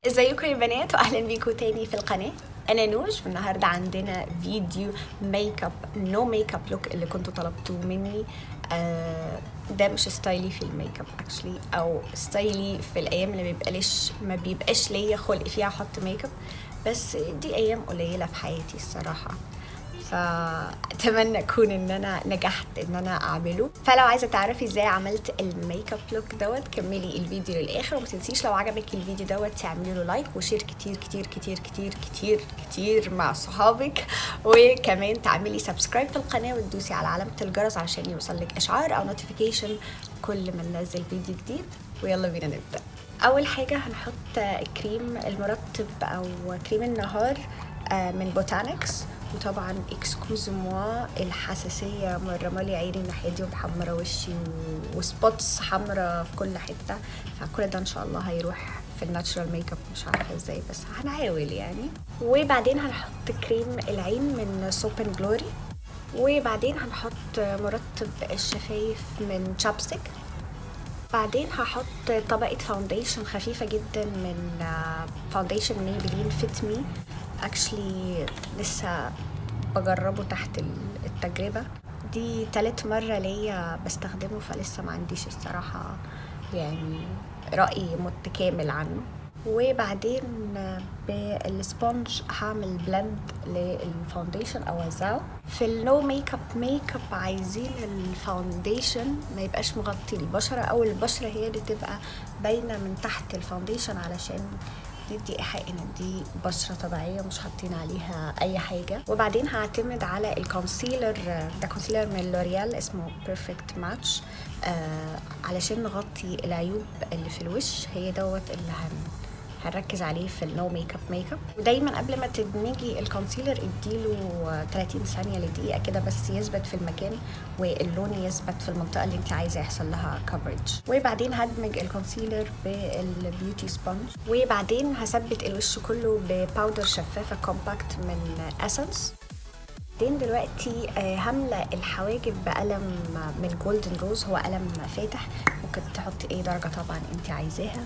ازيكم يا بنات واهلا بيكم تاني في القناه انا نوش والنهارده عندنا فيديو ميك اب نو ميك اب لوك اللي كنتوا طلبتوه مني آه ده مش ستايلي في الميك اب اكشلي او ستايلي في الايام اللي بيبقاليش ما بيبقاش ليا خلق فيها احط ميك اب بس دي ايام قليله في حياتي الصراحه فاتمنى اكون ان انا نجحت ان انا اعمله فلو عايزه تعرفي ازاي عملت الميك اب لوك دوت كملي الفيديو للاخر وما تنسيش لو عجبك الفيديو دوت تعملي له لايك وشير كتير كتير كتير كتير كتير كتير مع صحابك وكمان تعملي سبسكرايب في القناه وتدوسي على علامه الجرس عشان يوصلك اشعار او نوتيفيكيشن كل ما ننزل فيديو جديد ويلا بينا نبدا اول حاجه هنحط كريم المرطب او كريم النهار من بوتانكس وطبعا اكسكوز موا الحساسيه مرمى لي عيني الناحيه دي ومحمره وشي وسبوتس حمراء في كل حته فكل ده ان شاء الله هيروح في الناتشرال ميك اب مش عارفه ازاي بس هنحاول يعني وبعدين هنحط كريم العين من سوب اند جلوري وبعدين هنحط مرطب الشفايف من تشابستيك بعدين هحط طبقة فاونديشن خفيفة جدا من فاونديشن ميبلين فيت مي اكشلي لسه بجربه تحت التجربة دي تالت مرة ليا بستخدمه فلسه ما عنديش الصراحة يعني رأي متكامل عنه وبعدين بالسبونج هعمل بلند للفاونديشن او اوزعه في النو ميك اب ميك اب عايزين الفاونديشن ما يبقاش مغطي البشره او البشره هي اللي تبقى باينه من تحت الفاونديشن علشان ندي ايحاء ان دي بشره طبيعيه مش حاطين عليها اي حاجه وبعدين هعتمد على الكونسيلر ده كونسيلر من لوريال اسمه بيرفكت ماتش آه علشان نغطي العيوب اللي في الوش هي دوت اللي هن هنركز عليه في النو ميك اب ميك اب ودايما قبل ما تدمجي الكونسيلر اديله 30 ثانيه لدقيقه كده بس يثبت في المكان واللون يثبت في المنطقه اللي انت عايزه يحصل لها كفرج وبعدين هدمج الكونسيلر بالبيوتي سبونج وبعدين هثبت الوش كله بباودر شفافه كومباكت من اسنس بعدين دلوقتي هملى الحواجب بقلم من جولدن روز هو قلم فاتح ممكن تحطي اي درجه طبعا انت عايزاها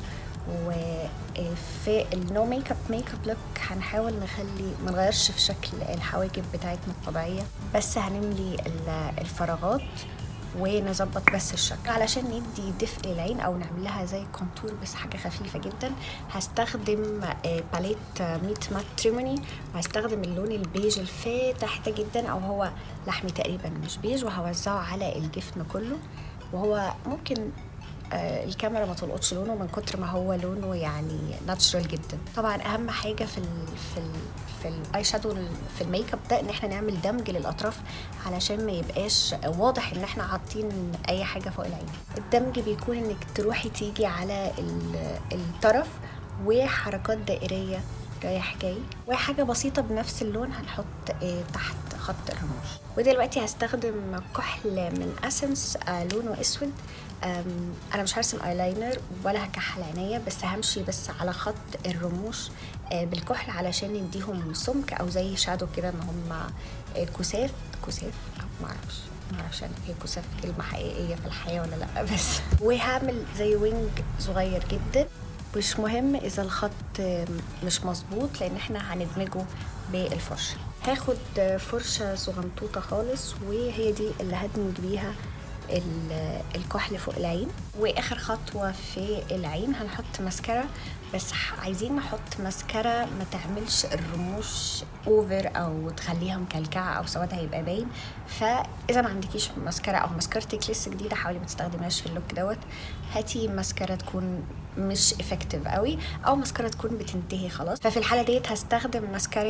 وفي النو ميك اب ميك اب لوك هنحاول نخلي ما نغيرش في شكل الحواجب بتاعتنا الطبيعيه بس هنملي الفراغات ونظبط بس الشكل علشان ندي دفء للعين او نعمل لها زي كونتور بس حاجه خفيفه جدا هستخدم باليت ميت مات تريموني وهستخدم اللون البيج الفاتح ده جدا او هو لحمي تقريبا مش بيج وهوزعه على الجفن كله وهو ممكن آه الكاميرا ما تلقطش لونه من كتر ما هو لونه يعني ناتشرال جدا طبعا اهم حاجه في ال في ال في الاي شادو في الميك اب ده ان احنا نعمل دمج للاطراف علشان ما يبقاش واضح ان احنا حاطين اي حاجه فوق العين الدمج بيكون انك تروحي تيجي على الطرف وحركات دائريه رايح جاي وحاجة بسيطة بنفس اللون هنحط آه تحت خط الرموش ودلوقتي هستخدم كحل من اسنس آه لونه اسود انا مش هرسم ايلاينر ولا هكحل عينيا بس همشي بس على خط الرموش آه بالكحل علشان نديهم سمك او زي شادو كده ان هم كساف كساف معرفش معرفش انا هي كساف كلمة حقيقية في الحياة ولا لا بس وهعمل زي وينج صغير جدا مش مهم اذا الخط مش مظبوط لان احنا هندمجه بالفرشه هاخد فرشه صغنطوطه خالص وهي دي اللي هدمج بيها الكحل فوق العين واخر خطوه في العين هنحط ماسكارا بس عايزين نحط ماسكارا ما تعملش الرموش اوفر او تخليها مكلكعه او سوادها يبقى باين فاذا ما عندكيش ماسكارا او ماسكارتك لسه جديده حاولي ما تستخدمهاش في اللوك دوت هاتي ماسكارا تكون مش افكتيف قوي او ماسكارا تكون بتنتهي خلاص ففي الحاله ديت هستخدم ماسكارا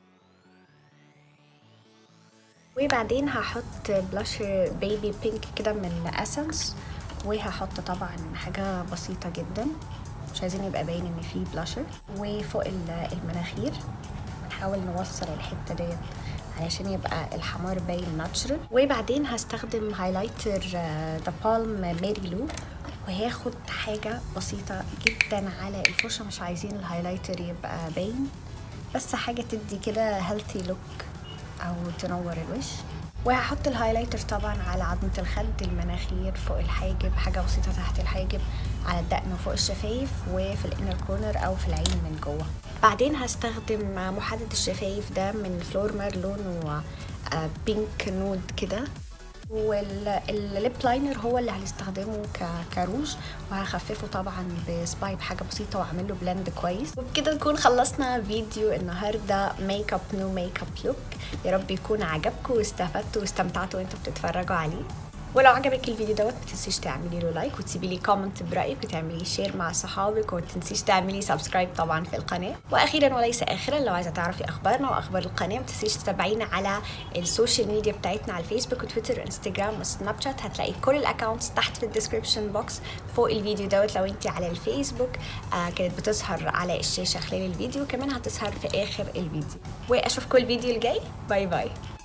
وبعدين هحط بلاشر بيبي بينك كده من اسنس وهحط طبعا حاجه بسيطه جدا مش عايزين يبقى باين ان في بلاشر وفوق المناخير نحاول نوصل الحته ديت علشان يبقى الحمار باين ناتشرال وبعدين هستخدم هايلايتر ذا بالم ماري لو وهاخد حاجه بسيطه جدا على الفرشه مش عايزين الهايلايتر يبقى باين بس حاجه تدي كده هيلثي لوك او تنور الوش وهحط الهايلايتر طبعا على عظمة الخد المناخير فوق الحاجب حاجة بسيطة تحت الحاجب على الدقن وفوق الشفايف وفي الانر كورنر او في العين من جوه بعدين هستخدم محدد الشفايف ده من فلورمر لونه آه، بينك نود كده والليب لاينر هو اللي هنستخدمه ك- كروج وهخففه طبعا بسباي بحاجه بسيطه واعمل له بلند كويس وبكده نكون خلصنا فيديو النهارده ميك اب نو ميك اب لوك يا رب يكون عجبكم واستفدتوا واستمتعتوا وانتوا بتتفرجوا عليه ولو عجبك الفيديو دوت ما تنسيش تعملي له لايك وتسيبي لي كومنت برايك وتعملي شير مع صحابك وما تنسيش تعملي سبسكرايب طبعا في القناه واخيرا وليس اخرا لو عايزه تعرفي اخبارنا واخبار القناه ما تنسيش تتابعينا على السوشيال ميديا بتاعتنا على الفيسبوك وتويتر وانستجرام وسناب شات هتلاقي كل الاكونتس تحت في الديسكربشن بوكس فوق الفيديو دوت لو انت على الفيسبوك آه كانت بتظهر على الشاشه خلال الفيديو كمان هتظهر في اخر الفيديو واشوفكم الفيديو الجاي باي باي